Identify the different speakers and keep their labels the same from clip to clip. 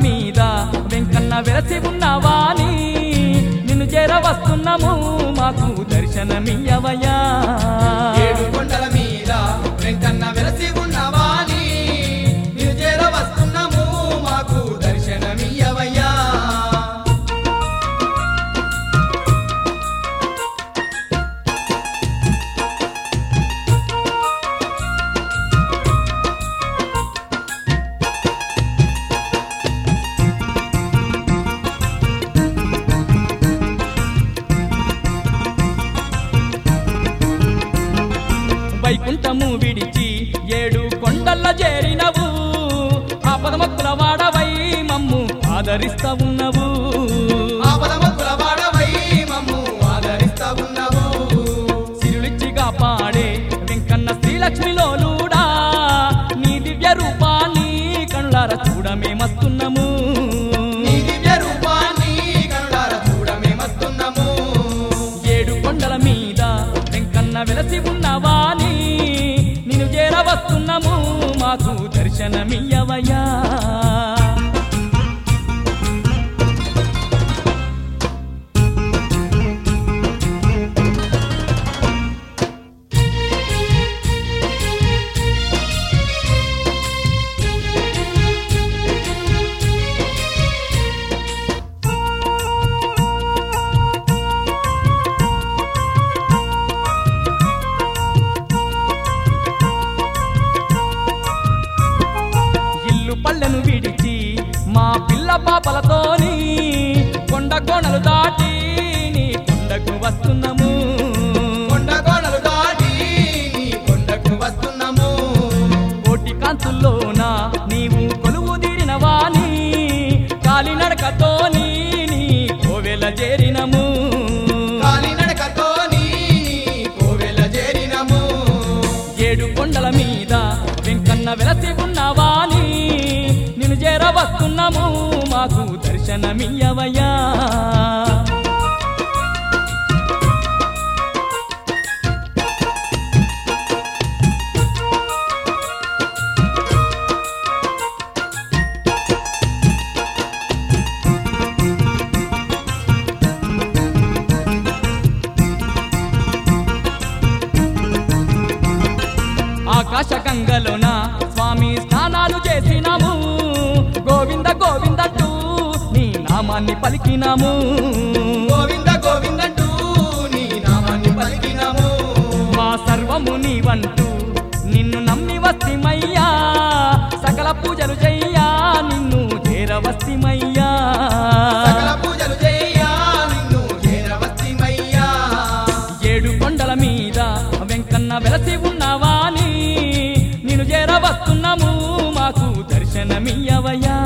Speaker 1: మీద వెంకన్న వెలసి ఉన్నవాని నిన్ను చేర వస్తున్నాము మాకు దర్శనమియ్యవయ్యా
Speaker 2: ఏడు కొండల మీద వెంకన్న వెలసి ఉన్నవాని నిన్ను చేర వస్తున్నాము మాకు దర్శనమియ్యవయ్యా
Speaker 1: వైకుంఠము విడిచి ఏడు కొండల్ల చేరినవు ఆపదమక్కుల వాడవై మమ్ము ఆదరిస్తా ఉన్నవు
Speaker 2: ఆపదమక్కుల వాడవై మమ్ము ఆదరిస్తా ఉన్నావు
Speaker 1: సిరులిచ్చిగా పాడే వెంకన్న శ్రీలక్ష్మిలోలుడా నీ దివ్య రూపాన్ని కళ్ళార చూడమేమస్తున్నాము
Speaker 2: నీ దివ్య రూపాన్ని కనులార చూడమేమస్తున్నాము
Speaker 1: ఏడు కొండల మీద వెంకన్న వెలసి ఉన్నవాని నిన్ను చేర వస్తున్నాము మాకు దర్శనమియ్యవయ్యా ఇల్లు పల్లెను విడిచి మా పిల్ల పాపలతోని కొండ కోణలు దాటి నీ కొండకు వస్తున్నాము
Speaker 2: కొండ కోణలు దాటి నీ కొండకు వస్తున్నాము
Speaker 1: కోటి కాంతుల్లోన నీవు కొలువు తీరిన వాణి కాలినడకతోని నీ కోవెల చేరినము
Speaker 2: కాలినడకతో నీ కోవెల చేరినము
Speaker 1: ఏడు కొండల మీద వెంకన్న వెలసి ఉన్నవాని నిన్ను చేర వస్తున్నాము మాకు దర్శనమియ్యవయ్యా ఆకాశ గంగలోన స్వామి స్నానాలు చేసినాము గోవింద గోవిందంటూ నీ నామాన్ని పలికినాము
Speaker 2: గోవింద గోవిందంటూ నీ నామాన్ని పలికినాము
Speaker 1: మా సర్వము నీవంటూ నిన్ను నమ్మి వస్తిమయ్యా సకల పూజలు చెయ్యా నిన్ను చేరవస్తిమయ్యా
Speaker 2: సకల పూజలు చెయ్యా నిన్ను చేరవస్తిమయ్యా
Speaker 1: ఏడు కొండల మీద వెంకన్న వెలసి ఉన్నవాని నిన్ను చేరవస్తున్నాము మాకు దర్శనమియ్యవయ్యా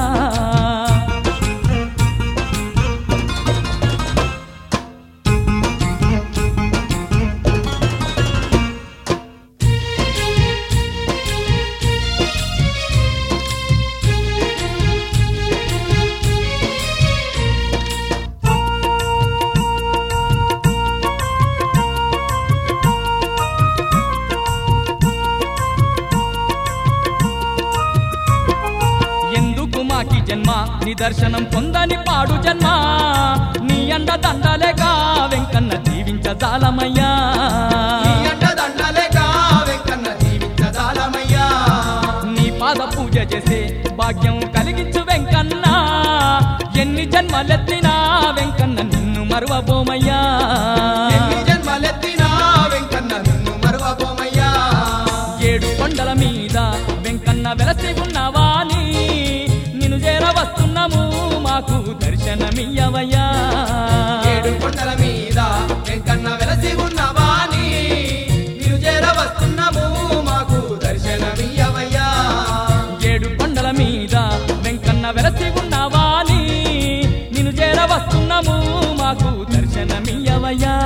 Speaker 1: ఎందుకు మాకి జన్మ నిదర్శనం పొందని పాడు జన్మ నీ అండ దండలేగా వెంకన్న జీవించజాలమయ్యా
Speaker 2: నీ అంట దండలేక వెంకన్న జీవించజాలమయ్యా
Speaker 1: నీ పాద పూజ చేసే భాగ్యం కలిగించు వెంకన్న ఎన్ని జన్మలెత్తినా వెంకన్న నిన్ను మరువబోమయ్యా
Speaker 2: ఎన్ని జన్మలెత్తినా వెంకన్న నిన్ను మరువబోమయ్యా
Speaker 1: ఏడు కొండల మీద వెంకన్న వెలసి ఉన్నవాని నిన్ను చేర వస్తున్నాము మాకు దర్శనమియ్యవయ్యా
Speaker 2: ఏడు కొండల మీద వెంకన్న వెలసి ఉన్నవాని నిన్ను చేర వస్తున్నాము మాకు దర్శనమియ్యవయ్యా
Speaker 1: ఏడు కొండల మీద వెంకన్న వెలసి ఉన్నవాని నిన్ను చేర వస్తున్నాము మాకు దర్శనమియ్యవయ్యా